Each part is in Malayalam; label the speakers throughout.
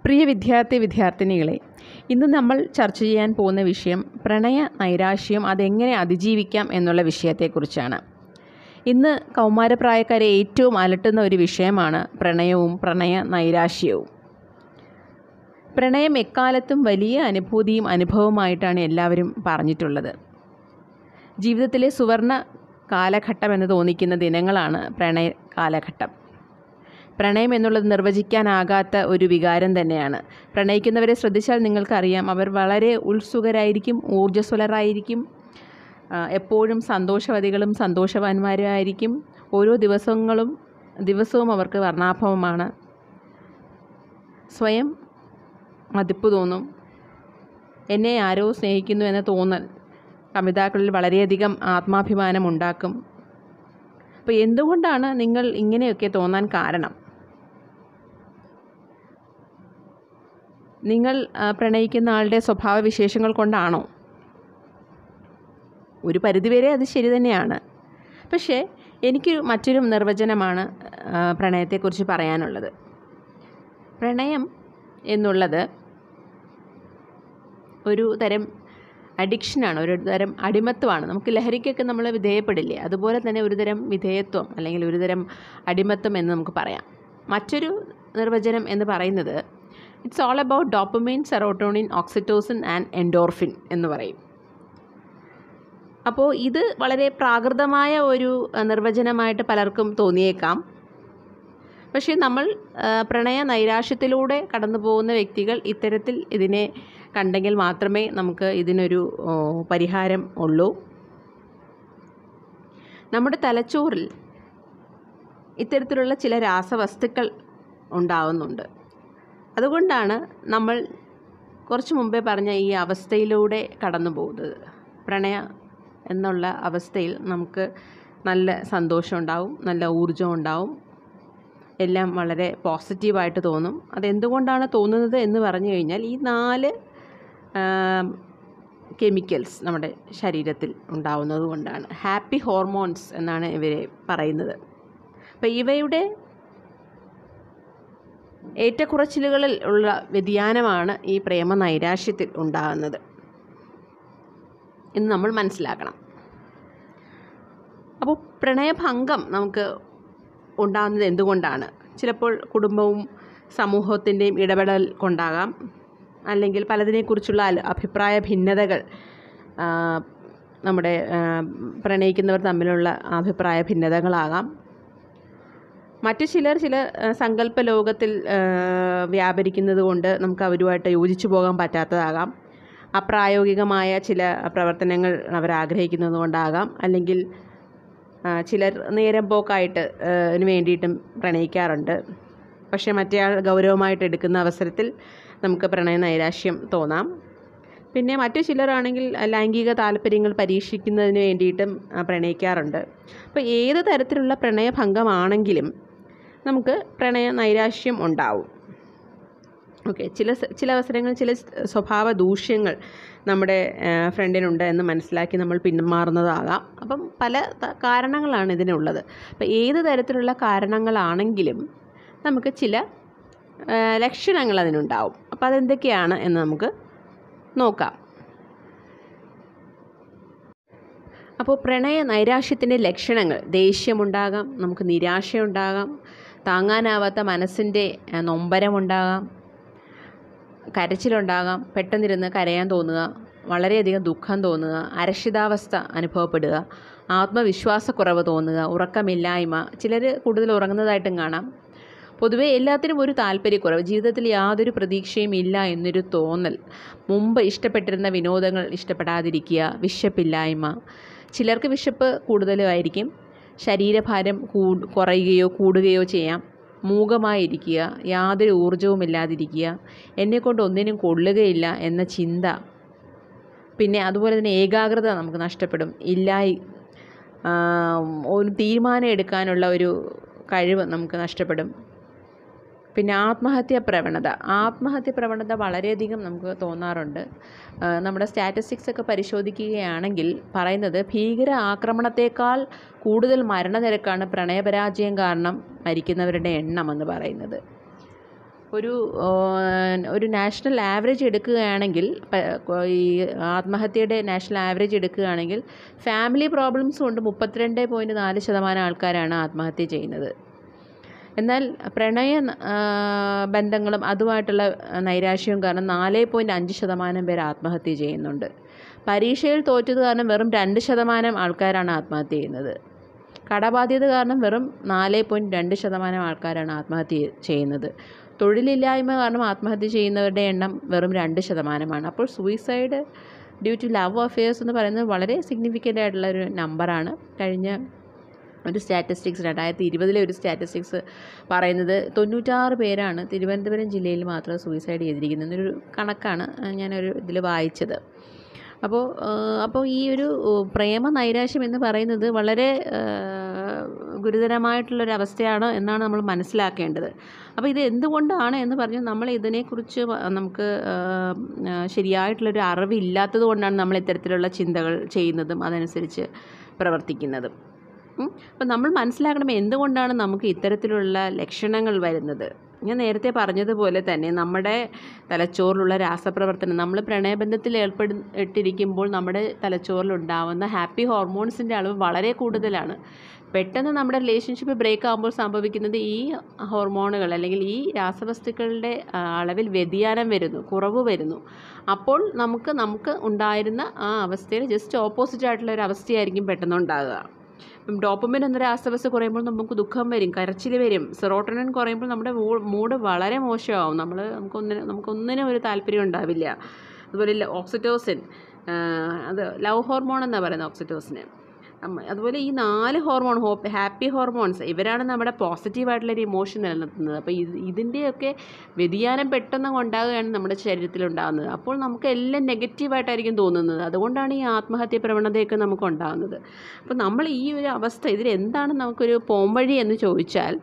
Speaker 1: പ്രിയ വിദ്യാർത്ഥി വിദ്യാർത്ഥിനികളെ ഇന്ന് നമ്മൾ ചർച്ച ചെയ്യാൻ പോകുന്ന വിഷയം പ്രണയ നൈരാശ്യം അതെങ്ങനെ അതിജീവിക്കാം എന്നുള്ള വിഷയത്തെക്കുറിച്ചാണ് ഇന്ന് കൗമാരപ്രായക്കാരെ ഏറ്റവും അലട്ടുന്ന ഒരു വിഷയമാണ് പ്രണയവും പ്രണയ നൈരാശ്യവും പ്രണയം എക്കാലത്തും വലിയ അനുഭൂതിയും അനുഭവമായിട്ടാണ് എല്ലാവരും പറഞ്ഞിട്ടുള്ളത് ജീവിതത്തിലെ സുവർണ കാലഘട്ടം എന്ന് തോന്നിക്കുന്ന ദിനങ്ങളാണ് പ്രണയ കാലഘട്ടം പ്രണയം എന്നുള്ളത് നിർവചിക്കാനാകാത്ത ഒരു വികാരം തന്നെയാണ് പ്രണയിക്കുന്നവരെ ശ്രദ്ധിച്ചാൽ നിങ്ങൾക്കറിയാം അവർ വളരെ ഉത്സുകരായിരിക്കും ഊർജ്ജസ്വലരായിരിക്കും ആ, എപ്പോഴും സന്തോഷവതികളും സന്തോഷവാന്മാരുമായിരിക്കും ഓരോ ദിവസങ്ങളും ദിവസവും അവർക്ക് വർണ്ണാഭവമാണ് സ്വയം മതിപ്പ് തോന്നും എന്നെ ആരോ സ്നേഹിക്കുന്നു എന്ന തോന്നൽ കവിതാക്കളിൽ വളരെയധികം ആത്മാഭിമാനം ഉണ്ടാക്കും അപ്പോൾ എന്തുകൊണ്ടാണ് നിങ്ങൾ ഇങ്ങനെയൊക്കെ തോന്നാൻ കാരണം നിങ്ങൾ ആ, പ്രണയിക്കുന്ന ആളുടെ സ്വഭാവ വിശേഷങ്ങൾ കൊണ്ടാണോ ഒരു പരിധിവരെ അത് ശരി തന്നെയാണ് പക്ഷേ എനിക്ക് മറ്റൊരു നിർവചനമാണ് ആ, പ്രണയത്തെക്കുറിച്ച് പറയാനുള്ളത് പ്രണയം എന്നുള്ളത് ഒരു തരം അഡിക്ഷനാണ് ഒരു തരം അടിമത്വമാണ് നമുക്ക് ലഹരിക്കൊക്കെ നമ്മൾ വിധേയപ്പെടില്ലേ അതുപോലെ തന്നെ ഒരു തരം വിധേയത്വം അല്ലെങ്കിൽ ഒരു തരം അടിമത്വം എന്ന് നമുക്ക് പറയാം മറ്റൊരു നിർവചനം എന്ന് പറയുന്നത് it's all about dopamine serotonin oxytocin and endorphin എന്ന് പറയും അപ്പോൾ ഇത് വളരെ പ്രാകൃതമായ ഒരു അഹ്, നിർവചനമായിട്ട് പലർക്കും തോന്നിയേക്കാം പക്ഷേ നമ്മൾ ആ, പ്രണയ നൈരാശ്യത്തിലൂടെ കടന്നു പോകുന്ന വ്യക്തികൾ ഇത്തരത്തിൽ ഇതിനെ കണ്ടെങ്കിൽ മാത്രമേ നമുക്ക് ഇതിനൊരു ഓ, പരിഹാരം ഉള്ളൂ നമ്മുടെ തലച്ചോറിൽ ഇത്തരത്തിലുള്ള ചില രാസവസ്തുക്കൾ ഉണ്ടാവുന്നുണ്ട് അതുകൊണ്ടാണ് നമ്മൾ കുറച്ച് മുമ്പേ പറഞ്ഞ ഈ അവസ്ഥയിലൂടെ കടന്നു പോകുന്നത് പ്രണയ എന്നുള്ള അവസ്ഥയിൽ നമുക്ക് നല്ല സന്തോഷം ഉണ്ടാവും നല്ല ഊർജം ഉണ്ടാവും എല്ലാം വളരെ പോസിറ്റീവായിട്ട് തോന്നും അതെന്തുകൊണ്ടാണ് തോന്നുന്നത് എന്ന് പറഞ്ഞു കഴിഞ്ഞാൽ ഈ നാല് കെമിക്കൽസ് നമ്മുടെ ശരീരത്തിൽ ഉണ്ടാവുന്നത് കൊണ്ടാണ് ഹാപ്പി ഹോർമോൺസ് എന്നാണ് ഇവരെ പറയുന്നത് അപ്പോൾ ഇവയുടെ ഏറ്റക്കുറച്ചിലുകളിൽ ഉള്ള വ്യതിയാനമാണ് ഈ പ്രേമ നൈരാശ്യത്തിൽ ഉണ്ടാകുന്നത് എന്ന് നമ്മൾ മനസ്സിലാക്കണം അപ്പോൾ പ്രണയഭംഗം നമുക്ക് ഉണ്ടാകുന്നത് എന്തുകൊണ്ടാണ് ചിലപ്പോൾ കുടുംബവും സമൂഹത്തിൻ്റെയും ഇടപെടൽ കൊണ്ടാകാം അല്ലെങ്കിൽ പലതിനെക്കുറിച്ചുള്ള അല- അഭിപ്രായ ഭിന്നതകൾ ആ, നമ്മുടെ ആ, പ്രണയിക്കുന്നവർ തമ്മിലുള്ള അഭിപ്രായ ഭിന്നതകളാകാം മറ്റു ചിലർ ചില ആ, സങ്കല്പ ലോകത്തിൽ ആ, വ്യാപരിക്കുന്നത് കൊണ്ട് നമുക്ക് അവരുമായിട്ട് യോജിച്ചു പോകാൻ പറ്റാത്തതാകാം അപ്രായോഗികമായ ചില പ്രവർത്തനങ്ങൾ അവർ ആഗ്രഹിക്കുന്നത് കൊണ്ടാകാം അല്ലെങ്കിൽ ആ, ചിലർ നേരം പോക്കായിട്ട് ആ, ന് വേണ്ടിയിട്ടും പ്രണയിക്കാറുണ്ട് പക്ഷേ മറ്റേയാൾ ഗൗരവമായിട്ട് എടുക്കുന്ന അവസരത്തിൽ നമുക്ക് പ്രണയ നൈരാശ്യം തോന്നാം പിന്നെ മറ്റു ചിലരാണെങ്കിൽ ലൈംഗിക താല്പര്യങ്ങൾ പരീക്ഷിക്കുന്നതിന് വേണ്ടിയിട്ടും ആ, പ്രണയിക്കാറുണ്ട് അപ്പോൾ ഏത് തരത്തിലുള്ള പ്രണയഭംഗമാണെങ്കിലും നമുക്ക് പ്രണയ നൈരാശ്യം ഉണ്ടാവും ഓക്കെ ചില സ- ചില അവസരങ്ങളിൽ ചില സ് സ്വഭാവ ദൂഷ്യങ്ങൾ നമ്മുടെ ആ, ഫ്രണ്ടിനുണ്ട് എന്ന് മനസ്സിലാക്കി നമ്മൾ പിന്മാറുന്നതാകാം അപ്പം പല ത- കാരണങ്ങളാണ് ഇതിനുള്ളത് അപ്പം ഏത് തരത്തിലുള്ള കാരണങ്ങളാണെങ്കിലും നമുക്ക് ചില ആ, ലക്ഷണങ്ങൾ അതിനുണ്ടാവും അപ്പോൾ അതെന്തൊക്കെയാണ് എന്ന് നമുക്ക് നോക്കാം അപ്പോൾ പ്രണയ നൈരാശ്യത്തിൻ്റെ ലക്ഷണങ്ങൾ ദേഷ്യമുണ്ടാകാം നമുക്ക് നിരാശയുണ്ടാകാം താങ്ങാനാവാത്ത മനസ്സിൻ്റെ ആ, നൊമ്പരമുണ്ടാകാം കരച്ചിലുണ്ടാകാം പെട്ടെന്നിരുന്ന് കരയാൻ തോന്നുക വളരെയധികം ദുഃഖം തോന്നുക അരക്ഷിതാവസ്ഥ അനുഭവപ്പെടുക ആത്മവിശ്വാസക്കുറവ് തോന്നുക ഉറക്കമില്ലായ്മ ചിലർ കൂടുതൽ ഉറങ്ങുന്നതായിട്ടും കാണാം പൊതുവേ എല്ലാത്തിനും ഒരു താല്പര്യക്കുറവ് ജീവിതത്തിൽ യാതൊരു പ്രതീക്ഷയും ഇല്ല എന്നൊരു തോന്നൽ മുമ്പ് ഇഷ്ടപ്പെട്ടിരുന്ന വിനോദങ്ങൾ ഇഷ്ടപ്പെടാതിരിക്കുക വിശപ്പില്ലായ്മ ചിലർക്ക് വിശപ്പ് കൂടുതലുമായിരിക്കും ശരീരഭാരം കൂ കുറയുകയോ കൂടുകയോ ചെയ്യാം മൂകമായിരിക്കുക യാതൊരു ഊർജവുമില്ലാതിരിക്കുക എന്നെക്കൊണ്ട് ഒന്നിനും കൊള്ളുകയില്ല എന്ന ചിന്ത പിന്നെ അതുപോലെ തന്നെ ഏകാഗ്രത നമുക്ക് നഷ്ടപ്പെടും ഇല്ലായി ആ, ഒരു തീരുമാനം എടുക്കാനുള്ള ഒരു കഴിവ് നമുക്ക് നഷ്ടപ്പെടും പിന്നെ ആത്മഹത്യ പ്രവണത ആത്മഹത്യ പ്രവണത വളരെയധികം നമുക്ക് തോന്നാറുണ്ട് ആ, നമ്മുടെ സ്റ്റാറ്റിസ്റ്റിക്സ് ഒക്കെ പരിശോധിക്കുകയാണെങ്കിൽ പറയുന്നത് ഭീകര ആക്രമണത്തേക്കാൾ കൂടുതൽ മരണനിരക്കാണ് പ്രണയപരാജയം കാരണം മരിക്കുന്നവരുടെ എണ്ണം എന്ന് പറയുന്നത് ഒരു ആ, ഒരു നാഷണൽ ആവറേജ് എടുക്കുകയാണെങ്കിൽ പ- ഈ ആത്മഹത്യയുടെ നാഷണൽ ആവറേജ് എടുക്കുകയാണെങ്കിൽ ഫാമിലി പ്രോബ്ലംസ് കൊണ്ട് മുപ്പത്തിരണ്ട് പോയിൻറ്റ് നാല് ശതമാനം ആൾക്കാരാണ് ആത്മഹത്യ ചെയ്യുന്നത് എന്നാൽ പ്രണയ ആ, ബന്ധങ്ങളും അതുമായിട്ടുള്ള നൈരാശ്യവും കാരണം നാല് പോയിൻറ്റ് അഞ്ച് ശതമാനം പേർ ആത്മഹത്യ ചെയ്യുന്നുണ്ട് പരീക്ഷയിൽ തോറ്റത് കാരണം വെറും രണ്ട് ശതമാനം ആൾക്കാരാണ് ആത്മഹത്യ ചെയ്യുന്നത് കടബാധ്യത കാരണം വെറും നാല് പോയിൻറ്റ് രണ്ട് ശതമാനം ആൾക്കാരാണ് ആത്മഹത്യ ചെയ്യുന്നത് തൊഴിലില്ലായ്മ കാരണം ആത്മഹത്യ ചെയ്യുന്നവരുടെ എണ്ണം വെറും രണ്ട് ശതമാനമാണ് അപ്പോൾ suicide due to love affairs എന്ന് പറയുന്നത് വളരെ സിഗ്നിഫിക്കൻ്റ് ആയിട്ടുള്ള ഒരു നമ്പറാണ് കഴിഞ്ഞ ഒരു സ്റ്റാറ്റിസ്റ്റിക്സ് രണ്ടായിരത്തി ഇരുപതിലെ ഒരു സ്റ്റാറ്റിസ്റ്റിക്സ് പറയുന്നത് തൊണ്ണൂറ്റാറ് പേരാണ് തിരുവനന്തപുരം ജില്ലയിൽ മാത്രം സൂയിസൈഡ് ചെയ്തിരിക്കുന്നത് എന്നൊരു കണക്കാണ് ആ, ഞാനൊരു ഇതിൽ വായിച്ചത് അപ്പോൾ ആ, അപ്പോൾ ഈ ഒരു ഉ, പ്രേമ നൈരാശ്യം എന്ന് പറയുന്നത് വളരെ ആ, ഗുരുതരമായിട്ടുള്ളൊരവസ്ഥയാണ് എന്നാണ് നമ്മൾ മനസ്സിലാക്കേണ്ടത് അപ്പോൾ ഇത് എന്തുകൊണ്ടാണ് എന്ന് പറഞ്ഞാൽ നമ്മൾ ഇതിനെക്കുറിച്ച് വ- നമുക്ക് ആ, ആ, ശരിയായിട്ടുള്ളൊരു അറിവില്ലാത്തത് കൊണ്ടാണ് നമ്മൾ ഇത്തരത്തിലുള്ള ചിന്തകൾ ചെയ്യുന്നതും അതനുസരിച്ച് പ്രവർത്തിക്കുന്നതും ഉം. അപ്പം നമ്മൾ മനസ്സിലാക്കണം എന്തുകൊണ്ടാണ് നമുക്ക് ഇത്തരത്തിലുള്ള ലക്ഷണങ്ങൾ വരുന്നത് ഞാൻ നേരത്തെ പറഞ്ഞതുപോലെ തന്നെ നമ്മുടെ തലച്ചോറിലുള്ള രാസപ്രവർത്തനം നമ്മൾ പ്രണയബന്ധത്തിൽ ഏർപ്പെടു ഇട്ടിരിക്കുമ്പോൾ നമ്മുടെ തലച്ചോറിലുണ്ടാവുന്ന ഹാപ്പി ഹോർമോൺസിൻ്റെ അളവ് വളരെ കൂടുതലാണ് പെട്ടെന്ന് നമ്മുടെ റിലേഷൻഷിപ്പ് ബ്രേക്ക് ആകുമ്പോൾ സംഭവിക്കുന്നത് ഈ ഹോർമോണുകൾ അല്ലെങ്കിൽ ഈ രാസവസ്തുക്കളുടെ ആ, അളവിൽ വ്യതിയാനം വരുന്നു കുറവ് വരുന്നു അപ്പോൾ നമുക്ക് നമുക്ക് ഉണ്ടായിരുന്ന ആ അവസ്ഥയിൽ ജസ്റ്റ് ഓപ്പോസിറ്റ് ആയിട്ടുള്ള ഒരു അവസ്ഥയായിരിക്കും പെട്ടെന്ന് ഉണ്ടാകുക ഇപ്പം ഡോപ്പമിൻ എന്ന രാസവസ്തു കുറയുമ്പോൾ നമുക്ക് ദുഃഖം വരും കരച്ചിൽ വരും സെറോട്ടണിൻ കുറയുമ്പോൾ നമ്മുടെ മൂഡ് വളരെ മോശമാവും നമ്മൾ നമുക്കൊന്നിനും നമുക്കൊന്നിനും ഒരു താല്പര്യം ഉണ്ടാവില്ല അതുപോലെ ല- ഓക്സിറ്റോസിൻ ആ, അത് ലവ് ഹോർമോൺ എന്നാണ് പറയുന്നത് ഓക്സിറ്റോസിന് അമ്മ- അതുപോലെ ഈ നാല് ഹോർമോൺ ഹോപ്പ് ഹാപ്പി ഹോർമോൺസ് ഇവരാണ് നമ്മുടെ പോസിറ്റീവായിട്ടുള്ളൊരു ഇമോഷൻ നിലനിർത്തുന്നത് അപ്പോൾ ഇത് ഇതിൻ്റെയൊക്കെ വ്യതിയാനം പെട്ടെന്ന് ഉണ്ടാകുകയാണ് നമ്മുടെ ശരീരത്തിൽ ഉണ്ടാകുന്നത് അപ്പോൾ നമുക്ക് എല്ലാം നെഗറ്റീവായിട്ടായിരിക്കും തോന്നുന്നത് അതുകൊണ്ടാണ് ഈ ആത്മഹത്യ പ്രവണതയൊക്കെ നമുക്ക് ഉണ്ടാകുന്നത് അപ്പോൾ നമ്മൾ ഈ ഒരു അവസ്ഥ ഇതിൽ എന്താണ് നമുക്കൊരു പോംവഴി എന്ന് ചോദിച്ചാൽ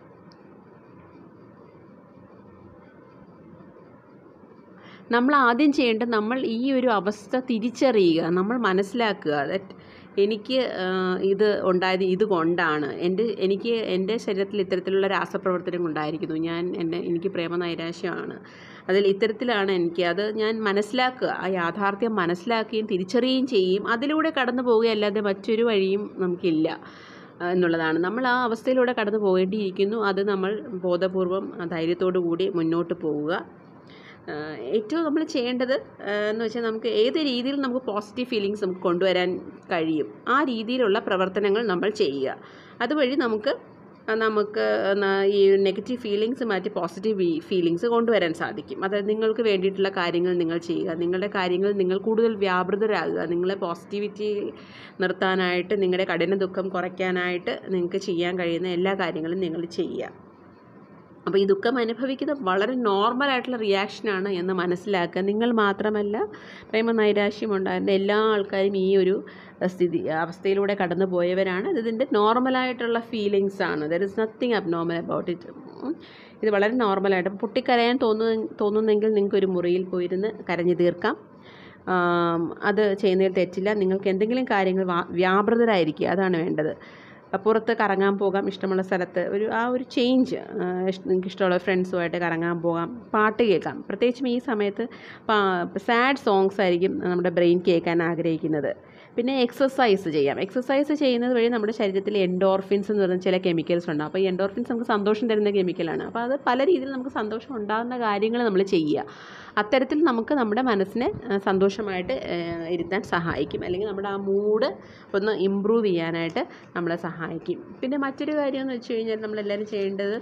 Speaker 1: നമ്മൾ ആദ്യം ചെയ്യേണ്ടത് നമ്മൾ ഈ ഒരു അവസ്ഥ തിരിച്ചറിയുക നമ്മൾ മനസ്സിലാക്കുക ദറ്റ് എനിക്ക് ആ, ഇത് ഉണ്ടായത് ഇത് കൊണ്ടാണ് എൻ്റെ എനിക്ക് എൻ്റെ ശരീരത്തിൽ ഇത്തരത്തിലുള്ള രാസപ്രവർത്തനം ഉണ്ടായിരിക്കുന്നു ഞാൻ എൻ്റെ എനിക്ക് പ്രേമ നൈരാശ്യമാണ് അതിൽ ഇത്തരത്തിലാണ് എനിക്ക് അത് ഞാൻ മനസ്സിലാക്കുക ആ യാഥാർത്ഥ്യം മനസ്സിലാക്കുകയും തിരിച്ചറിയുകയും ചെയ്യും അതിലൂടെ കടന്നു പോവുകയല്ലാതെ മറ്റൊരു വഴിയും നമുക്കില്ല ആ, എന്നുള്ളതാണ് നമ്മൾ ആ അവസ്ഥയിലൂടെ കടന്നു പോകേണ്ടിയിരിക്കുന്നു അത് നമ്മൾ ബോധപൂർവം ആ, ധൈര്യത്തോടു കൂടി മുന്നോട്ട് പോവുക ആ, ഏറ്റവും നമ്മൾ ചെയ്യേണ്ടത് ആ, എന്ന് വെച്ചാൽ നമുക്ക് ഏത് രീതിയിൽ നമുക്ക് പോസിറ്റീവ് ഫീലിങ്സ് നമുക്ക് കൊണ്ടുവരാൻ കഴിയും ആ രീതിയിലുള്ള പ്രവർത്തനങ്ങൾ നമ്മൾ ചെയ്യുക അതുവഴി നമുക്ക് ആ, നമുക്ക് ന- ഈ നെഗറ്റീവ് ഫീലിങ്സ് മാറ്റി പോസിറ്റീവ് ഫീലിങ്സ് കൊണ്ടുവരാൻ സാധിക്കും അതായത് നിങ്ങൾക്ക് വേണ്ടിയിട്ടുള്ള കാര്യങ്ങൾ നിങ്ങൾ ചെയ്യുക നിങ്ങളുടെ കാര്യങ്ങൾ നിങ്ങൾ കൂടുതൽ വ്യാപൃതരാകുക നിങ്ങളെ പോസിറ്റിവിറ്റി നിർത്താനായിട്ട് നിങ്ങളുടെ കഠിന ദുഃഖം കുറയ്ക്കാനായിട്ട് നിങ്ങൾക്ക് ചെയ്യാൻ കഴിയുന്ന എല്ലാ കാര്യങ്ങളും നിങ്ങൾ ചെയ്യുക അപ്പോൾ ഈ ദുഃഖം അനുഭവിക്കുന്നത് വളരെ നോർമലായിട്ടുള്ള റിയാക്ഷനാണ് എന്ന് മനസ്സിലാക്കുക നിങ്ങൾ മാത്രമല്ല പ്രേമ നൈരാശ്യം ഉണ്ടായിരുന്ന എല്ലാ ആൾക്കാരും ഈ ഒരു അഹ്, സ്ഥിതി അവസ്ഥയിലൂടെ കടന്നു പോയവരാണ് ഇത് ഇതിൻ്റെ നോർമലായിട്ടുള്ള ഫീലിങ്സ് ആണ് there is nothing abnormal about it ഇത് വളരെ നോർമലായിട്ട് പൊട്ടിക്കരയാൻ തോന്നുന്ന തോന്നുന്നെങ്കിൽ നിങ്ങൾക്ക് ഒരു മുറിയിൽ പോയിരുന്ന് കരഞ്ഞു തീർക്കാം ആം, അത് ചെയ്യുന്നതിൽ തെറ്റില്ല നിങ്ങൾക്ക് എന്തെങ്കിലും കാര്യങ്ങൾ വാ- വ്യാപൃതരായിരിക്കുക അതാണ് വേണ്ടത് പുറത്ത് കറങ്ങാൻ പോകാം ഇഷ്ടമുള്ള സ്ഥലത്ത് ഒരു ആ ഒരു ചേഞ്ച് നിങ്ങൾക്ക് ഇഷ്ടമുള്ള ഫ്രണ്ട്സുമായിട്ട് കറങ്ങാൻ പോകാം പാട്ട് കേൾക്കാം പ്രത്യേകിച്ചും ഈ സമയത്ത് സാഡ് സോങ്സ് ആയിരിക്കും നമ്മുടെ ബ്രെയിൻ കേൾക്കാൻ ആഗ്രഹിക്കുന്നത് പിന്നെ എക്സസൈസ് ചെയ്യാം എക്സസൈസ് ചെയ്യുന്നത് വഴി നമ്മുടെ ശരീരത്തിൽ എൻഡോർഫിൻസ് എന്ന് പറയുന്ന ചില കെമിക്കൽസ് ഉണ്ടാകും അപ്പോൾ ഈ എൻഡോർഫിൻസ് നമുക്ക് സന്തോഷം തരുന്ന കെമിക്കലാണ് അപ്പോൾ അത് പല രീതിയിൽ നമുക്ക് സന്തോഷം ഉണ്ടാകുന്ന കാര്യങ്ങൾ നമ്മൾ ചെയ്യുക അത്തരത്തിൽ നമുക്ക് നമ്മുടെ മനസ്സിനെ ആ, സന്തോഷമായിട്ട് ആ, ഇരുത്താൻ സഹായിക്കും അല്ലെങ്കിൽ നമ്മുടെ ആ മൂഡ് ഒന്ന് ഇമ്പ്രൂവ് ചെയ്യാനായിട്ട് നമ്മളെ സഹായിക്കും പിന്നെ മറ്റൊരു കാര്യം എന്ന് വെച്ച് കഴിഞ്ഞാൽ നമ്മളെല്ലാവരും ചെയ്യേണ്ടത്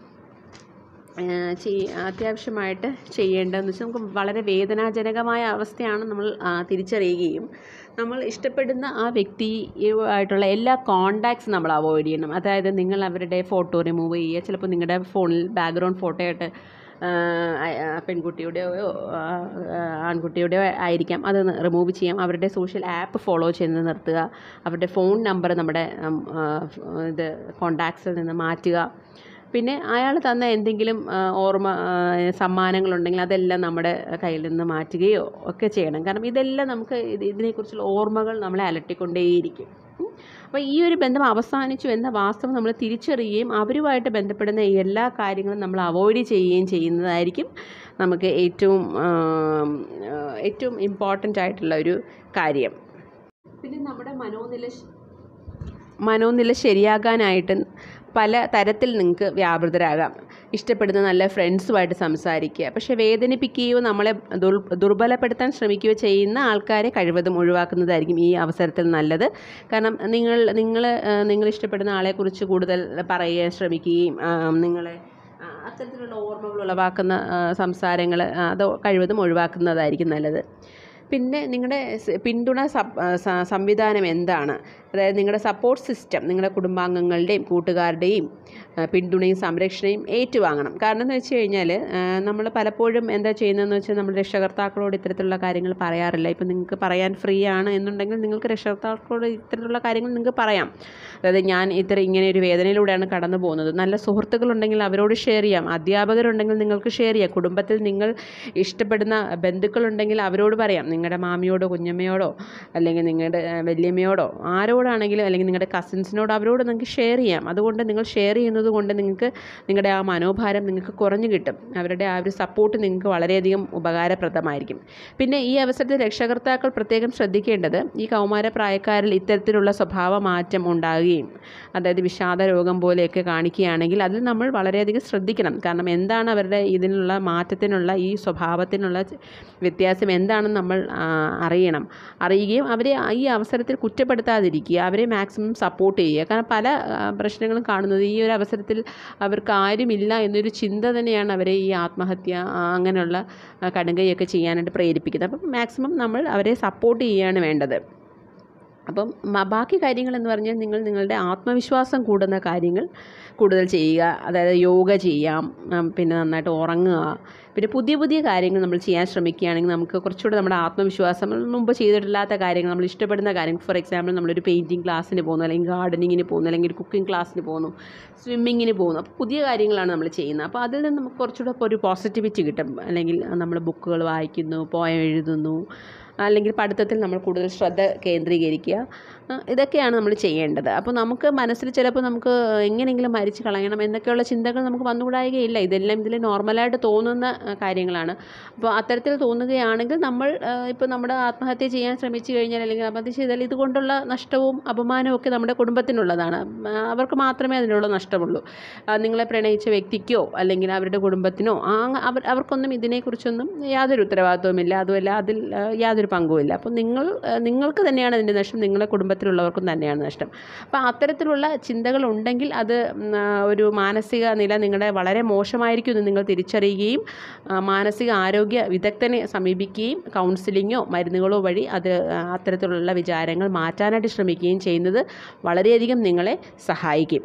Speaker 1: ഏഹ് ചെയ്- അത്യാവശ്യമായിട്ട് ചെയ്യേണ്ടതെന്ന് വെച്ചാൽ നമുക്ക് വളരെ വേദനാജനകമായ അവസ്ഥയാണ് നമ്മൾ ആ, തിരിച്ചറിയുകയും നമ്മൾ ഇഷ്ടപ്പെടുന്ന ആ വ്യക്തിയുമായിട്ടുള്ള എല്ലാ കോണ്ടാക്ട്സ് നമ്മൾ അവോയ്ഡ് ചെയ്യണം അതായത് നിങ്ങൾ അവരുടെ ഫോട്ടോ റിമൂവ് ചെയ്യുക ചിലപ്പോൾ നിങ്ങളുടെ ഫോണിൽ ബാക്ക്ഗ്രൗണ്ട് ഫോട്ടോ ആയിട്ട് ആ, ആ, പെൺകുട്ടിയുടെയോ ആ, ആ, ആൺകുട്ടിയുടെയോ ആയിരിക്കാം അത് റിമൂവ് ചെയ്യാം അവരുടെ സോഷ്യൽ ആപ്പ് ഫോളോ ചെയ്ത് നിർത്തുക അവരുടെ ഫോൺ നമ്പർ നമ്മുടെ ഉം, ആ, ഇത് കോണ്ടാക്ട്സിൽ നിന്ന് മാറ്റുക പിന്നെ അയാൾ തന്ന എന്തെങ്കിലും ആ, ഓർമ്മ ആ, സമ്മാനങ്ങളുണ്ടെങ്കിൽ അതെല്ലാം നമ്മുടെ കയ്യിൽ നിന്ന് മാറ്റുകയോ ഒക്കെ ചെയ്യണം കാരണം ഇതെല്ലാം നമുക്ക് ഇത് ഇതിനെക്കുറിച്ചുള്ള ഓർമ്മകൾ നമ്മളെ അലട്ടിക്കൊണ്ടേയിരിക്കും ഉം. അപ്പോൾ ഈ ഒരു ബന്ധം അവസാനിച്ചു എന്ന വാസ്തവം നമ്മൾ തിരിച്ചറിയുകയും അവരുമായിട്ട് ബന്ധപ്പെടുന്ന എല്ലാ കാര്യങ്ങളും നമ്മൾ അവോയ്ഡ് ചെയ്യുകയും ചെയ്യുന്നതായിരിക്കും നമുക്ക് ഏറ്റവും ആം, ആ, ഏറ്റവും ഇമ്പോർട്ടൻ്റ് ആയിട്ടുള്ള ഒരു കാര്യം പിന്നെ നമ്മുടെ മനോനില ശ- മനോനില ശരിയാകാനായിട്ട് പല തരത്തിൽ നിങ്ങൾക്ക് വ്യാപൃതരാകാം ഇഷ്ടപ്പെടുന്ന നല്ല ഫ്രണ്ട്സുമായിട്ട് സംസാരിക്കുക പക്ഷെ വേദനിപ്പിക്കുകയോ നമ്മളെ ദുർ ദുർബലപ്പെടുത്താൻ ശ്രമിക്കുകയോ ചെയ്യുന്ന ആൾക്കാരെ കഴിവതും ഒഴിവാക്കുന്നതായിരിക്കും ഈ അവസരത്തിൽ നല്ലത് കാരണം നിങ്ങൾ നിങ്ങൾ നിങ്ങൾ ഇഷ്ടപ്പെടുന്ന ആളെക്കുറിച്ച് കൂടുതൽ പറയാൻ ശ്രമിക്കുകയും ആ, നിങ്ങളെ ആ, അത്തരത്തിലുള്ള ഓർമ്മകൾ ഉളവാക്കുന്ന സംസാരങ്ങൾ അത് കഴിവതും ഒഴിവാക്കുന്നതായിരിക്കും നല്ലത് പിന്നെ നിങ്ങളുടെ സ് പിന്തുണ സപ് സ- സംവിധാനം എന്താണ് അതായത് നിങ്ങളുടെ സപ്പോർട്ട് സിസ്റ്റം നിങ്ങളുടെ കുടുംബാംഗങ്ങളുടെയും കൂട്ടുകാരുടെയും ആ, പിന്തുണയും സംരക്ഷണയും ഏറ്റുവാങ്ങണം കാരണം എന്ന് വെച്ച് കഴിഞ്ഞാൽ നമ്മൾ പലപ്പോഴും എന്താ ചെയ്യുന്നതെന്ന് വെച്ചാൽ നമ്മൾ രക്ഷകർത്താക്കളോട് ഇത്തരത്തിലുള്ള കാര്യങ്ങൾ പറയാറില്ല ഇപ്പം നിങ്ങൾക്ക് പറയാൻ ഫ്രീ ആണ് എന്നുണ്ടെങ്കിൽ നിങ്ങൾക്ക് രക്ഷകർത്താക്കളോട് ഇത്തരത്തിലുള്ള കാര്യങ്ങൾ നിങ്ങൾക്ക് പറയാം അതായത് ഞാൻ ഇത്ര ഇങ്ങനെ ഒരു വേദനയിലൂടെയാണ് കടന്നു പോകുന്നത് നല്ല സുഹൃത്തുക്കളുണ്ടെങ്കിൽ അവരോട് ഷെയർ ചെയ്യാം അധ്യാപകരുണ്ടെങ്കിൽ നിങ്ങൾക്ക് ഷെയർ ചെയ്യാം കുടുംബത്തിൽ നിങ്ങൾ ഇഷ്ടപ്പെടുന്ന ബന്ധുക്കളുണ്ടെങ്കിൽ അവരോട് പറയാം നിങ്ങളുടെ മാമിയോടോ കുഞ്ഞമ്മയോടോ അല്ലെങ്കിൽ നിങ്ങളുടെ ആ, വല്യമ്മയോടോ ആരോടാണെങ്കിലും അല്ലെങ്കിൽ നിങ്ങളുടെ കസിൻസിനോട് അവരോട് നിങ്ങൾക്ക് ഷെയർ ചെയ്യാം അതുകൊണ്ട് നിങ്ങൾ ഷെയർ ചെയ്യുന്നത് കൊണ്ട് നിങ്ങൾക്ക് നിങ്ങളുടെ ആ മനോഭാരം നിങ്ങൾക്ക് കുറഞ്ഞു കിട്ടും അവരുടെ ആ ഒരു സപ്പോർട്ട് നിങ്ങൾക്ക് വളരെയധികം ഉപകാരപ്രദമായിരിക്കും പിന്നെ ഈ അവസരത്തിൽ രക്ഷകർത്താക്കൾ പ്രത്യേകം ശ്രദ്ധിക്കേണ്ടത് ഈ കൗമാര പ്രായക്കാരിൽ ഇത്തരത്തിലുള്ള സ്വഭാവ മാറ്റം ഉണ്ടാകുകയും അതായത് വിഷാദ രോഗം പോലെയൊക്കെ കാണിക്കുകയാണെങ്കിൽ അതിൽ നമ്മൾ വളരെയധികം ശ്രദ്ധിക്കണം കാരണം എന്താണ് അവരുടെ ഇതിനുള്ള മാറ്റത്തിനുള്ള ഈ സ്വഭാവത്തിനുള്ള ച- വ്യത്യാസം എന്താണെന്ന് നമ്മൾ ആ, അറിയണം അറിയുകയും അവരെ ഈ അവസരത്തിൽ കുറ്റപ്പെടുത്താതിരിക്കുക അവരെ മാക്സിമം സപ്പോർട്ട് ചെയ്യുക കാരണം പല ആ, പ്രശ്നങ്ങളും കാണുന്നത് ഈ ഒരു അവസരത്തിൽ അവർക്ക് ആരുമില്ല എന്നൊരു ചിന്ത തന്നെയാണ് അവരെ ഈ ആത്മഹത്യ ആ, അങ്ങനെയുള്ള ആ, കടുങ്കൈയൊക്കെ ചെയ്യാനായിട്ട് പ്രേരിപ്പിക്കുന്നത് അപ്പം മാക്സിമം നമ്മൾ അവരെ സപ്പോർട്ട് ചെയ്യുകയാണ് വേണ്ടത് അപ്പം മ- ബാക്കി കാര്യങ്ങൾ എന്ന് പറഞ്ഞാൽ നിങ്ങൾ നിങ്ങളുടെ ആത്മവിശ്വാസം കൂടുന്ന കാര്യങ്ങൾ കൂടുതൽ ചെയ്യുക അതായത് യോഗ ചെയ്യാം ഉം, പിന്നെ നന്നായിട്ട് ഉറങ്ങുക പിന്നെ പുതിയ പുതിയ കാര്യങ്ങൾ നമ്മൾ ചെയ്യാൻ ശ്രമിക്കുകയാണെങ്കിൽ നമുക്ക് കുറച്ചുകൂടെ നമ്മുടെ ആത്മവിശ്വാസം നമ്മൾ മുമ്പ് ചെയ്തിട്ടില്ലാത്ത കാര്യങ്ങൾ നമ്മൾ ഇഷ്ടപ്പെടുന്ന കാര്യങ്ങൾ ഫോർ എക്സാമ്പിൾ നമ്മളൊരു പെയിൻറ്റിങ് ക്ലാസ്സിന് പോകുന്നു അല്ലെങ്കിൽ ഗാർഡനിങ്ങിന് പോകുന്നു അല്ലെങ്കിൽ ഒരു കുക്കിംഗ് ക്ലാസ്സിന് പോകുന്നു സ്വിമ്മിങ്ങിന് പോകുന്നു അപ്പോൾ പുതിയ കാര്യങ്ങളാണ് നമ്മൾ ചെയ്യുന്നത് അപ്പോൾ അതിൽ നിന്ന് നമുക്ക് കുറച്ചുകൂടെ ഇപ്പോൾ ഒരു പോസിറ്റിവിറ്റി കിട്ടും അല്ലെങ്കിൽ നമ്മൾ ബുക്കുകൾ വായിക്കുന്നു പോയം എഴുതുന്നു അല്ലെങ്കിൽ പഠിത്തത്തിൽ നമ്മൾ കൂടുതൽ ശ്രദ്ധ കേന്ദ്രീകരിക്കുക ആ, ഇതൊക്കെയാണ് നമ്മൾ ചെയ്യേണ്ടത് അപ്പോൾ നമുക്ക് മനസ്സിൽ ചിലപ്പോൾ നമുക്ക് എങ്ങനെയെങ്കിലും മരിച്ച് കളയണം എന്നൊക്കെയുള്ള ചിന്തകൾ നമുക്ക് വന്നുകൂടായികയില്ല ഇതെല്ലാം ഇതിൽ നോർമലായിട്ട് തോന്നുന്ന ആ, കാര്യങ്ങളാണ് അപ്പോൾ അത്തരത്തിൽ തോന്നുകയാണെങ്കിൽ നമ്മൾ ഇപ്പോൾ നമ്മുടെ ആത്മഹത്യ ചെയ്യാൻ ശ്രമിച്ചു കഴിഞ്ഞാൽ അല്ലെങ്കിൽ ആത്മഹത്യ ചെയ്താൽ ഇതുകൊണ്ടുള്ള നഷ്ടവും അപമാനവും ഒക്കെ നമ്മുടെ കുടുംബത്തിനുള്ളതാണ് ആ, അവർക്ക് മാത്രമേ അതിനുള്ള നഷ്ടമുള്ളൂ ആ, നിങ്ങളെ പ്രണയിച്ച വ്യക്തിക്കോ അല്ലെങ്കിൽ അവരുടെ കുടുംബത്തിനോ ആ അവർ അവർക്കൊന്നും ഇതിനെക്കുറിച്ചൊന്നും യാതൊരു ഉത്തരവാദിത്വമില്ല അതുമല്ല അതിൽ ആ, യാതൊരു പങ്കുമില്ല അപ്പോൾ നിങ്ങൾ ആ, നിങ്ങൾക്ക് തന്നെയാണ് അതിൻ്റെ നഷ്ടം നിങ്ങളെ കുടുംബത്തിലുള്ളവർക്കും തന്നെയാണ് നഷ്ടം അപ്പോൾ അത്തരത്തിലുള്ള ചിന്തകൾ ഉണ്ടെങ്കിൽ അത് ഉം, ആ, ഒരു മാനസിക നില നിങ്ങളുടെ വളരെ മോശമായിരിക്കും എന്ന് നിങ്ങൾ തിരിച്ചറിയുകയും ആ, മാനസിക ആരോഗ്യ വിദഗ്ധനെ സമീപിക്കുകയും കൗൺസിലിങ്ങോ മരുന്നുകളോ വഴി അത് ആ, അത്തരത്തിലുള്ള വിചാരങ്ങൾ മാറ്റാനായിട്ട് ശ്രമിക്കുകയും ചെയ്യുന്നത് വളരെയധികം നിങ്ങളെ സഹായിക്കും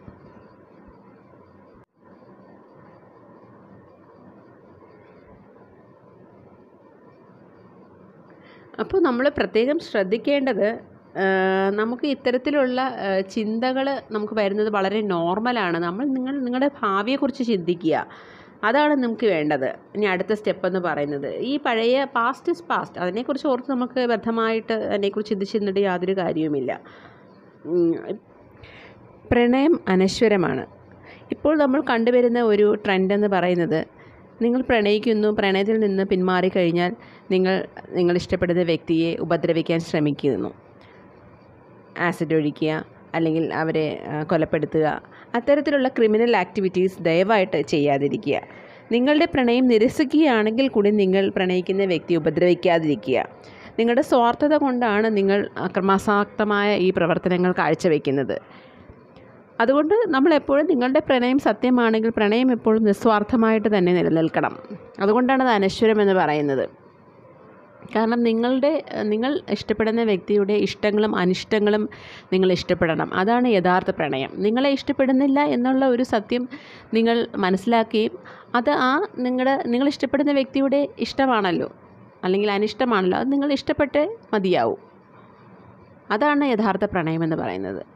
Speaker 1: അപ്പോൾ നമ്മൾ പ്രത്യേകം ശ്രദ്ധിക്കേണ്ടത് ആ, നമുക്ക് ഇത്തരത്തിലുള്ള ചിന്തകൾ നമുക്ക് വരുന്നത് വളരെ നോർമലാണ് നമ്മൾ നിങ്ങൾ നിങ്ങളുടെ ഭാവിയെക്കുറിച്ച് ചിന്തിക്കുക അതാണ് നമുക്ക് വേണ്ടത് ഇനി അടുത്ത സ്റ്റെപ്പ് എന്ന് പറയുന്നത് ഈ പഴയ പാസ്റ്റ് ഇസ് പാസ്റ്റ് അതിനെക്കുറിച്ച് ഓർത്ത് നമുക്ക് ബദ്ധമായിട്ട് അതിനെക്കുറിച്ച് ചിന്തിച്ചിരുന്നിട്ട് യാതൊരു കാര്യവുമില്ല ഉം, പ്രണയം അനശ്വരമാണ് ഇപ്പോൾ നമ്മൾ കണ്ടുവരുന്ന ഒരു ട്രെൻഡ് എന്ന് പറയുന്നത് നിങ്ങൾ പ്രണയിക്കുന്നു പ്രണയത്തിൽ നിന്ന് പിന്മാറിക്കഴിഞ്ഞാൽ നിങ്ങൾ നിങ്ങൾ ഇഷ്ടപ്പെടുന്ന വ്യക്തിയെ ഉപദ്രവിക്കാൻ ശ്രമിക്കുന്നു ആസിഡ് ഒഴിക്കുക അല്ലെങ്കിൽ അവരെ ആ, കൊലപ്പെടുത്തുക അത്തരത്തിലുള്ള ക്രിമിനൽ ആക്ടിവിറ്റീസ് ദയവായിട്ട് ചെയ്യാതിരിക്കുക നിങ്ങളുടെ പ്രണയം നിരസിക്കുകയാണെങ്കിൽ കൂടി നിങ്ങൾ പ്രണയിക്കുന്ന വ്യക്തി ഉപദ്രവിക്കാതിരിക്കുക നിങ്ങളുടെ സ്വാർത്ഥത കൊണ്ടാണ് നിങ്ങൾ അക്രമാസക്തമായ ഈ പ്രവർത്തനങ്ങൾ കാഴ്ചവെക്കുന്നത് അതുകൊണ്ട് നമ്മൾ എപ്പോഴും നിങ്ങളുടെ പ്രണയം സത്യമാണെങ്കിൽ പ്രണയം എപ്പോഴും നിസ്വാർത്ഥമായിട്ട് തന്നെ നിലനിൽക്കണം അതുകൊണ്ടാണ് അത് അനശ്വരം എന്ന് പറയുന്നത് കാരണം നിങ്ങളുടെ നിങ്ങൾ ഇഷ്ടപ്പെടുന്ന വ്യക്തിയുടെ ഇഷ്ടങ്ങളും അനിഷ്ടങ്ങളും നിങ്ങൾ ഇഷ്ടപ്പെടണം അതാണ് യഥാർത്ഥ പ്രണയം നിങ്ങളെ ഇഷ്ടപ്പെടുന്നില്ല എന്നുള്ള ഒരു സത്യം നിങ്ങൾ മനസ്സിലാക്കുകയും അത് ആ നിങ്ങളുടെ നിങ്ങൾ ഇഷ്ടപ്പെടുന്ന വ്യക്തിയുടെ ഇഷ്ടമാണല്ലോ അല്ലെങ്കിൽ അനിഷ്ടമാണല്ലോ അത് നിങ്ങൾ ഇഷ്ടപ്പെട്ടേ മതിയാവും അതാണ് യഥാർത്ഥ പ്രണയം എന്ന് പറയുന്നത്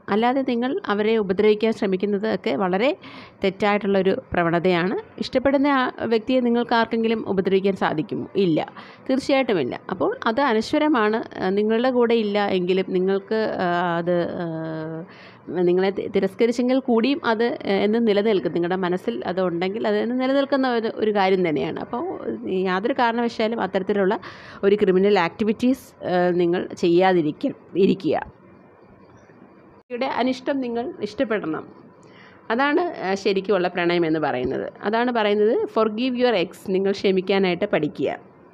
Speaker 1: അല്ലാതെ നിങ്ങൾ അവരെ ഉപദ്രവിക്കാൻ ശ്രമിക്കുന്നത് ഒക്കെ വളരെ തെറ്റായിട്ടുള്ളൊരു പ്രവണതയാണ് ഇഷ്ടപ്പെടുന്ന ആ വ്യക്തിയെ നിങ്ങൾക്ക് ആർക്കെങ്കിലും ഉപദ്രവിക്കാൻ സാധിക്കുമോ ഇല്ല തീർച്ചയായിട്ടും ഇല്ല അപ്പോൾ അത് അനശ്വരമാണ് ആ, നിങ്ങളുടെ കൂടെ ഇല്ല എങ്കിലും നിങ്ങൾക്ക് ആ, അത് ആ, നിങ്ങളെ തി- തിരസ്കരിച്ചെങ്കിൽ കൂടിയും അത് എന്ന് നിലനിൽക്കും നിങ്ങളുടെ മനസ്സിൽ അത് ഉണ്ടെങ്കിൽ അത് എന്ന് നിലനിൽക്കുന്ന ഒരു ഒരു കാര്യം തന്നെയാണ് അപ്പോൾ യാതൊരു കാരണവശാലും അത്തരത്തിലുള്ള ഒരു ക്രിമിനൽ ആക്ടിവിറ്റീസ് നിങ്ങൾ ചെയ്യാതിരിക്ക ഇരിക്കുക യുടെ അനിഷ്ടം നിങ്ങൾ ഇഷ്ടപ്പെടണം അതാണ് ആ, ശരിക്കുമുള്ള പ്രണയം എന്ന് പറയുന്നത് അതാണ് പറയുന്നത് ഫോർഗീവ് യുവർ എക്സ് നിങ്ങൾ ക്ഷമിക്കാനായിട്ട് പഠിക്കുക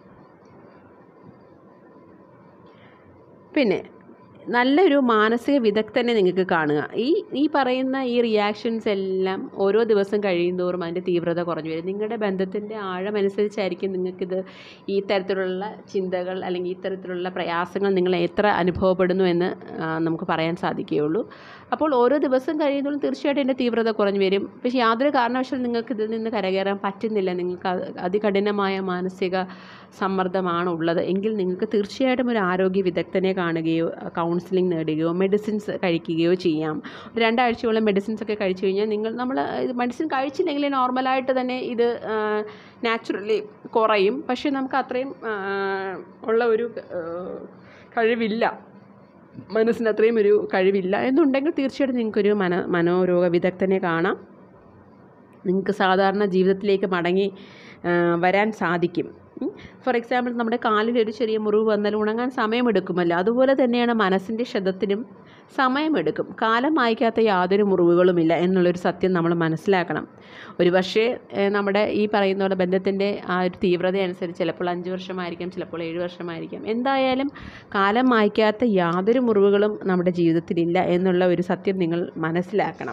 Speaker 1: പിന്നെ നല്ലൊരു മാനസിക വിദഗ്ധനെ നിങ്ങൾക്ക് കാണുക ഈ ഈ പറയുന്ന ഈ റിയാക്ഷൻസ് എല്ലാം ഓരോ ദിവസം കഴിയുന്തോറും അതിൻ്റെ തീവ്രത കുറഞ്ഞു വരും നിങ്ങളുടെ ബന്ധത്തിൻ്റെ ആഴമനുസരിച്ചായിരിക്കും നിങ്ങൾക്കിത് ഈ തരത്തിലുള്ള ചിന്തകൾ അല്ലെങ്കിൽ ഈ തരത്തിലുള്ള പ്രയാസങ്ങൾ നിങ്ങൾ എത്ര അനുഭവപ്പെടുന്നു എന്ന് ആ, നമുക്ക് പറയാൻ സാധിക്കുകയുള്ളൂ അപ്പോൾ ഓരോ ദിവസം കഴിയുന്നതോറും തീർച്ചയായിട്ടും എൻ്റെ തീവ്രത കുറഞ്ഞു വരും പക്ഷേ യാതൊരു കാരണവശാലും നിങ്ങൾക്ക് ഇതിൽ നിന്ന് കരകയറാൻ പറ്റുന്നില്ല നിങ്ങൾക്ക് അത് അതികഠിനമായ മാനസിക സമ്മർദ്ദമാണ് ഉള്ളത് എങ്കിൽ നിങ്ങൾക്ക് തീർച്ചയായിട്ടും ഒരു ആരോഗ്യ വിദഗ്ധനെ കാണുകയോ കൗൺസിലിംഗ് നേടുകയോ മെഡിസിൻസ് കഴിക്കുകയോ ചെയ്യാം ഒരു രണ്ടാഴ്ചയോളം മെഡിസിൻസ് ഒക്കെ കഴിച്ചു കഴിഞ്ഞാൽ നിങ്ങൾ നമ്മൾ ഇത് മെഡിസിൻ കഴിച്ചില്ലെങ്കിൽ നോർമലായിട്ട് തന്നെ ഇത് നാച്ചുറലി കുറയും പക്ഷേ നമുക്ക് അത്രയും ആ, ഉള്ള ഒരു ആ, കഴിവില്ല മനസ്സിന് അത്രയും ഒരു കഴിവില്ല എന്നുണ്ടെങ്കിൽ തീർച്ചയായിട്ടും നിങ്ങൾക്കൊരു മന മനോരോഗ വിദഗ്ധനെ കാണാം നിങ്ങൾക്ക് സാധാരണ ജീവിതത്തിലേക്ക് മടങ്ങി ആ, വരാൻ സാധിക്കും ഫോർ എക്സാമ്പിൾ നമ്മുടെ കാലിൽ ഒരു ചെറിയ മുറിവ് വന്നാൽ ഉണങ്ങാൻ സമയമെടുക്കുമല്ലോ അതുപോലെ തന്നെയാണ് മനസ്സിൻ്റെ ക്ഷതത്തിനും സമയമെടുക്കും കാലം മായ്ക്കാത്ത യാതൊരു മുറിവുകളുമില്ല എന്നുള്ളൊരു സത്യം നമ്മൾ മനസ്സിലാക്കണം ഒരു പക്ഷേ ഏഹ്, നമ്മുടെ ഈ പറയുന്ന പോലെ ബന്ധത്തിൻ്റെ ആ ഒരു തീവ്രത അനുസരിച്ച് ചിലപ്പോൾ അഞ്ച് വർഷമായിരിക്കാം ചിലപ്പോൾ ഏഴ് വർഷമായിരിക്കാം എന്തായാലും കാലം മായ്ക്കാത്ത യാതൊരു മുറിവുകളും നമ്മുടെ ജീവിതത്തിലില്ല എന്നുള്ള ഒരു സത്യം നിങ്ങൾ മനസ്സിലാക്കണം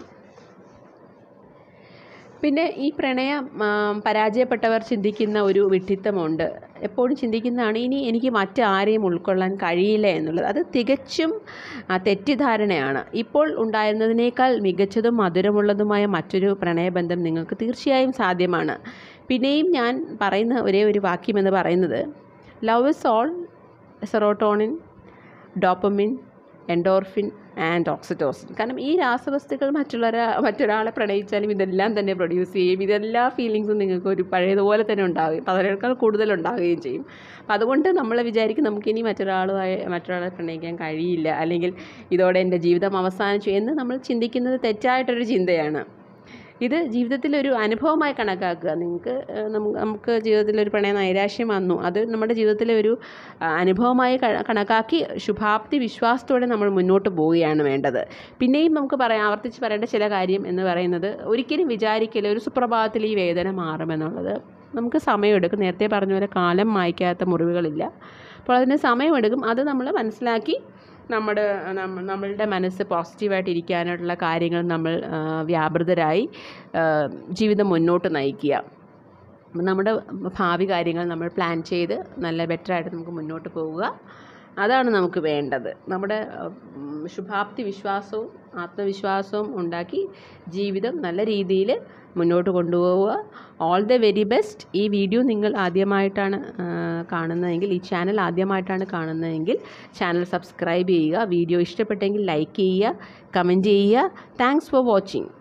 Speaker 1: പിന്നെ ഈ പ്രണയം ആ, പരാജയപ്പെട്ടവർ ചിന്തിക്കുന്ന ഒരു വിഡ്ഢിത്തമുണ്ട് എപ്പോഴും ചിന്തിക്കുന്നതാണ് ഇനി എനിക്ക് മറ്റാരെയും ഉൾക്കൊള്ളാൻ കഴിയില്ല എന്നുള്ളത് അത് തികച്ചും ആ, തെറ്റിദ്ധാരണയാണ് ഇപ്പോൾ ഉണ്ടായിരുന്നതിനേക്കാൾ മികച്ചതും മധുരമുള്ളതുമായ മറ്റൊരു പ്രണയബന്ധം നിങ്ങൾക്ക് തീർച്ചയായും സാധ്യമാണ് പിന്നെയും ഞാൻ പറയുന്ന ഒരേ ഒരു വാക്യമെന്ന് പറയുന്നത് love is all serotonin dopamine endorphin and oxytocin കാരണം ഈ രാസവസ്തുക്കൾ മറ്റുള്ളവരെ മറ്റൊരാളെ പ്രണയിച്ചാലും ഇതെല്ലാം തന്നെ പ്രൊഡ്യൂസ് ചെയ്യും ഇതെല്ലാ ഫീലിങ്സും നിങ്ങൾക്ക് ഒരു പഴയതുപോലെ തന്നെ ഉണ്ടാവുകയും അപ്പോൾ അതിനേക്കാൾ കൂടുതൽ ഉണ്ടാവുകയും ചെയ്യും അപ്പം അതുകൊണ്ട് നമ്മൾ വിചാരിക്കും നമുക്കിനി മറ്റൊരാളുമായി മറ്റൊരാളെ പ്രണയിക്കാൻ കഴിയില്ല അല്ലെങ്കിൽ ഇതോടെ എൻ്റെ ജീവിതം അവസാനിച്ചു എന്ന് നമ്മൾ ചിന്തിക്കുന്നത് തെറ്റായിട്ടൊരു ചിന്തയാണ് ഇത് ജീവിതത്തിലൊരു അനുഭവമായി കണക്കാക്കുക നിങ്ങൾക്ക് ഏഹ്, നമുക്ക് നമുക്ക് ജീവിതത്തിലൊരു പ്രണയ നൈരാശ്യം വന്നു അത് നമ്മുടെ ജീവിതത്തിലെ ഒരു ആ, അനുഭവമായി ക- കണക്കാക്കി ശുഭാപ്തി വിശ്വാസത്തോടെ നമ്മൾ മുന്നോട്ട് പോവുകയാണ് വേണ്ടത് പിന്നെയും നമുക്ക് പറയാം ആവർത്തിച്ച് പറയേണ്ട ചില കാര്യം എന്ന് പറയുന്നത് ഒരിക്കലും വിചാരിക്കില്ല ഒരു സുപ്രഭാതത്തിൽ ഈ വേദന മാറുമെന്നുള്ളത് നമുക്ക് സമയമെടുക്കും നേരത്തെ പറഞ്ഞ പോലെ കാലം മായ്ക്കാത്ത മുറിവുകളില്ല അപ്പോൾ അതിന് സമയമെടുക്കും അത് നമ്മൾ മനസ്സിലാക്കി നമ്മുടെ നമ്മ- നമ്മളുടെ മനസ്സ് പോസിറ്റീവായിട്ട് ഇരിക്കാനായിട്ടുള്ള കാര്യങ്ങൾ നമ്മൾ ആ, വ്യാപൃതരായി ആ, ജീവിതം മുന്നോട്ട് നയിക്കുക അപ്പം നമ്മുടെ ഭാവി കാര്യങ്ങൾ നമ്മൾ പ്ലാൻ ചെയ്ത് നല്ല ബെറ്ററായിട്ട് നമുക്ക് മുന്നോട്ട് പോവുക അതാണ് നമുക്ക് വേണ്ടത് നമ്മുടെ ഉം, ശുഭാപ്തി വിശ്വാസവും ആത്മവിശ്വാസവും ഉണ്ടാക്കി ജീവിതം നല്ല രീതിയിൽ മുന്നോട്ട് കൊണ്ടുപോവുക ഓൾ ദ വെരി ബെസ്റ്റ് ഈ വീഡിയോ നിങ്ങൾ ആദ്യമായിട്ടാണ് ആ, കാണുന്നതെങ്കിൽ ഈ ചാനൽ ആദ്യമായിട്ടാണ് കാണുന്നതെങ്കിൽ ചാനൽ സബ്സ്ക്രൈബ് ചെയ്യുക വീഡിയോ ഇഷ്ടപ്പെട്ടെങ്കിൽ ലൈക്ക് ചെയ്യുക കമൻറ്റ് ചെയ്യുക താങ്ക്സ് ഫോർ വാച്ചിങ്